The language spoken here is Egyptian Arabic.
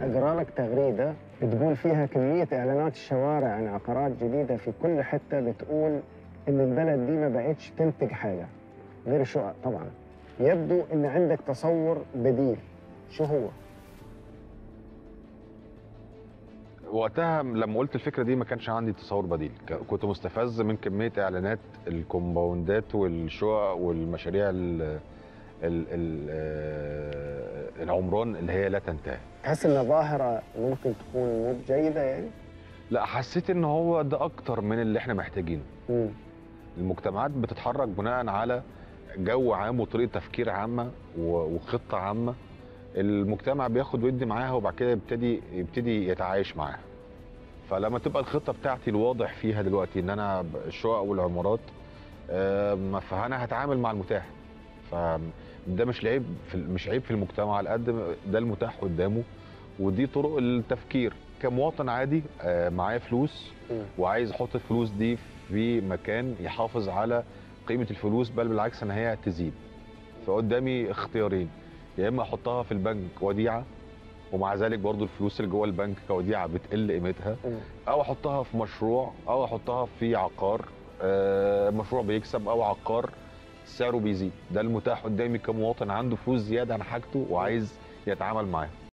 اقرا لك تغريده بتقول فيها كميه اعلانات الشوارع عن عقارات جديده في كل حته بتقول ان البلد دي ما بقتش تنتج حاجه غير الشقق طبعا يبدو ان عندك تصور بديل شو هو؟ وقتها لما قلت الفكره دي ما كانش عندي تصور بديل ك- كنت مستفز من كميه اعلانات الكومباوندات والشقق والمشاريع ال ال ال آه، العمران اللي هي لا تنتهي تحس ان ظاهره ممكن تكون مو جيده يعني؟ لا حسيت ان هو ده اكتر من اللي احنا محتاجينه مم. المجتمعات بتتحرك بناء على جو عام وطريقه تفكير عامه و- وخطه عامه المجتمع بياخد ويدي معاها وبعد كده يبتدي يبتدي يتعايش معاها فلما تبقى الخطه بتاعتي الواضح فيها دلوقتي ان انا ب- الشقق والعمارات آم، فانا هتعامل مع المتاح فده مش عيب في مش عيب في المجتمع على قد ما ده المتاح قدامه ودي طرق التفكير كمواطن عادي آه، معايا فلوس مم. وعايز احط الفلوس دي في مكان يحافظ على قيمه الفلوس بل بالعكس ان هي تزيد فقدامي اختيارين يا اما احطها في البنك وديعه ومع ذلك برضو الفلوس اللي جوه البنك كوديعه بتقل قيمتها مم. او احطها في مشروع او احطها في عقار آه، مشروع بيكسب او عقار سعره بيزيد ده المتاح قدامي كمواطن عنده فلوس زياده عن حاجته وعايز يتعامل معاها